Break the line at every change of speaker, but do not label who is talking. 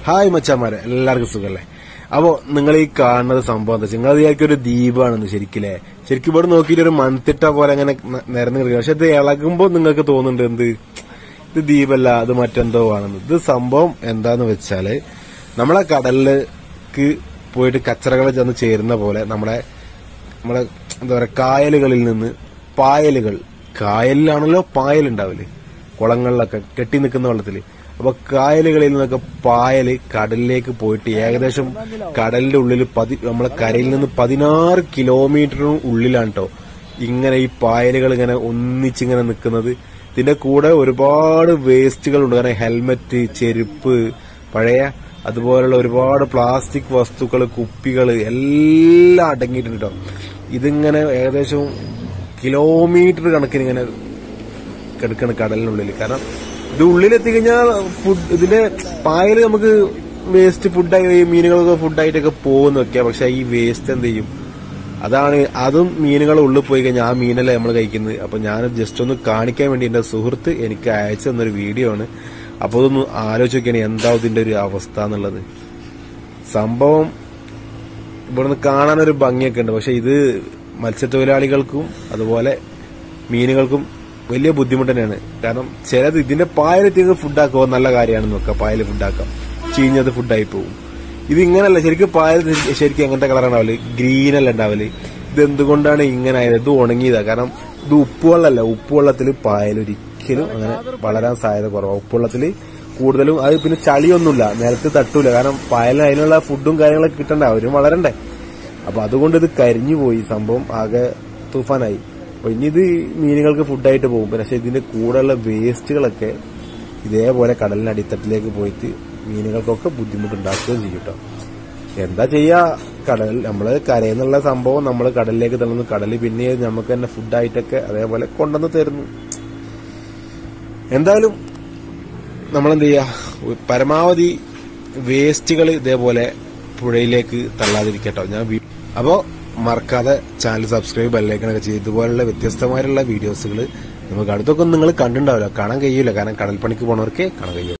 hi മച്ചാമാരെ എല്ലാവർക്കും സുഖല്ലേ അപ്പോ നിങ്ങൾ ഈ കാണുന്നത് സംഭവം എന്താ നിങ്ങൾ വിചാരിക്കും ഒരു ദ്വീപാണെന്ന് ശരിക്കില്ലേ ശരിക്കും ഇവിടെ നോക്കിയിട്ട് ഒരു മൺതിട്ട പോലെ അങ്ങനെ ന- നിരന്ന് കിടക്കുക പക്ഷെ ഇത് ഇളകുമ്പോൾ നിങ്ങൾക്ക് തോന്നുന്നുണ്ട് എന്ത് ഇത് ദ്വീപല്ല അത് മറ്റെന്തോ ആണെന്ന് ഇത് സംഭവം എന്താന്ന് വെച്ചാല് നമ്മളെ കടലിലേക്ക് പോയിട്ട് കച്ചറകൾ ചെന്ന് ചേരുന്ന പോലെ നമ്മുടെ നമ്മുടെ എന്താ പറയാ കായലുകളിൽ നിന്ന് പായലുകൾ കായലിലാണല്ലോ പായൽ ഉണ്ടാവില്ലേ കുളങ്ങളിലൊക്കെ കെട്ടി നിൽക്കുന്ന വെള്ളത്തില് അപ്പൊ കായലുകളിൽ നിന്നൊക്കെ പായല് കടലിലേക്ക് പോയിട്ട് ഏകദേശം കടലിന്റെ ഉള്ളിൽ പതി നമ്മളെ കരയിൽ നിന്ന് പതിനാറ് കിലോമീറ്ററിനും ഉള്ളിലാണ് കേട്ടോ ഇങ്ങനെ ഈ പായലുകൾ ഇങ്ങനെ ഒന്നിച്ചിങ്ങനെ നിൽക്കുന്നത് ഇതിന്റെ കൂടെ ഒരുപാട് വേസ്റ്റുകൾ ഉണ്ട് കാരണം ഹെൽമറ്റ് ചെരുപ്പ് പഴയ അതുപോലുള്ള ഒരുപാട് പ്ലാസ്റ്റിക് വസ്തുക്കൾ കുപ്പികൾ എല്ലാം അടങ്ങിയിട്ടുണ്ട് കേട്ടോ ഇതിങ്ങനെ ഏകദേശം കിലോമീറ്റർ കണക്കിന് ഇങ്ങനെ കിടക്കണ കടലിനുള്ളിൽ കാരണം ഇത് ഉള്ളിലെത്തി കഴിഞ്ഞാൽ ഫുഡ് ഇതിന്റെ പായല് നമുക്ക് വേസ്റ്റ് ഫുഡായി മീനുകളൊക്കെ ഫുഡായിട്ടൊക്കെ പോകുന്ന വെക്കാം പക്ഷെ ഈ വേസ്റ്റ് എന്ത് ചെയ്യും അതാണ് അതും മീനുകൾ ഉള്ളിൽ പോയി കഴിഞ്ഞാൽ ആ മീനല്ലേ നമ്മൾ കഴിക്കുന്നത് അപ്പൊ ഞാൻ ജസ്റ്റ് ഒന്ന് കാണിക്കാൻ വേണ്ടി എന്റെ സുഹൃത്ത് എനിക്ക് അയച്ചു തന്നൊരു വീഡിയോ ആണ് അപ്പൊ അതൊന്ന് ആലോചിച്ച് നോക്കിയാണ് എന്താ ഇതിന്റെ ഒരു അവസ്ഥ എന്നുള്ളത് സംഭവം ഇവിടുന്ന് കാണാനൊരു ഭംഗിയൊക്കെ ഉണ്ട് പക്ഷെ ഇത് മത്സ്യത്തൊഴിലാളികൾക്കും അതുപോലെ മീനുകൾക്കും വലിയ ബുദ്ധിമുട്ട് തന്നെയാണ് കാരണം ചിലത് ഇതിന്റെ പായലെത്തിയത് ഫുഡാക്കുക നല്ല കാര്യമാണ് നോക്കുക പായല് ഫുഡാക്കാം ചീഞ്ഞത് ഫുഡായി പോകും ഇത് ഇങ്ങനല്ല ശരിക്കും പായൽ ശരിക്കും എങ്ങനത്തെ കളറാണ് ഉണ്ടാവല് ഗ്രീൻ അല്ല ഉണ്ടാവല് ഇത് എന്തുകൊണ്ടാണ് ഇങ്ങനെ ആയത് ഇത് ഉണങ്ങിയതാ കാരണം ഇത് ഉപ്പുവെള്ളമല്ല ഉപ്പുവെള്ളത്തിൽ പായൽ ഒരിക്കലും അങ്ങനെ വളരാൻ സാധ്യത കുറവാണ് ഉപ്പുവെള്ളത്തിൽ കൂടുതലും അത് പിന്നെ ചളിയൊന്നുമില്ല നിലത്ത് തട്ടൂല കാരണം പായലിന് അതിനുള്ള ഫുഡും കാര്യങ്ങളൊക്കെ കിട്ടണ്ടേ അവരും വളരണ്ടേ അപ്പൊ അതുകൊണ്ട് ഇത് കരിഞ്ഞു പോയി സംഭവം ആകെ തൂഫാനായി അപ്പൊ ഇനി ഇത് മീനുകൾക്ക് ഫുഡായിട്ട് പോകും പക്ഷെ ഇതിന്റെ കൂടെയുള്ള വേസ്റ്റുകളൊക്കെ ഇതേപോലെ കടലിന് അടിത്തട്ടിലേക്ക് പോയിട്ട് മീനുകൾക്കൊക്കെ ബുദ്ധിമുട്ടുണ്ടാക്കുകയും ചെയ്യും കേട്ടോ എന്താ ചെയ്യാ കടൽ നമ്മള് കരയിൽ നിന്നുള്ള സംഭവം നമ്മൾ കടലിലേക്ക് തള്ളുന്നു കടല് പിന്നെ നമുക്ക് തന്നെ ഫുഡായിട്ടൊക്കെ അതേപോലെ കൊണ്ടുവന്ന് തരുന്നു എന്തായാലും നമ്മളെന്ത് ചെയ്യാ പരമാവധി വേസ്റ്റുകൾ ഇതേപോലെ പുഴയിലേക്ക് തള്ളാതിരിക്കട്ടോ ഞാൻ വീ- അപ്പോ മറക്കാതെ ചാനൽ സബ്സ്ക്രൈബ് ബെല്ലൈക്കണൊക്കെ ചെയ്ത് ഇതുപോലുള്ള വ്യത്യസ്തമായിട്ടുള്ള വീഡിയോസുകൾ നമുക്ക് അടുത്തൊക്കെ നിങ്ങൾ കണ്ടിട്ടുണ്ടാവില്ല കാണാൻ കഴിയൂല കാരണം കടൽ പണിക്ക് പോണവർക്ക് കാണാൻ കഴിയും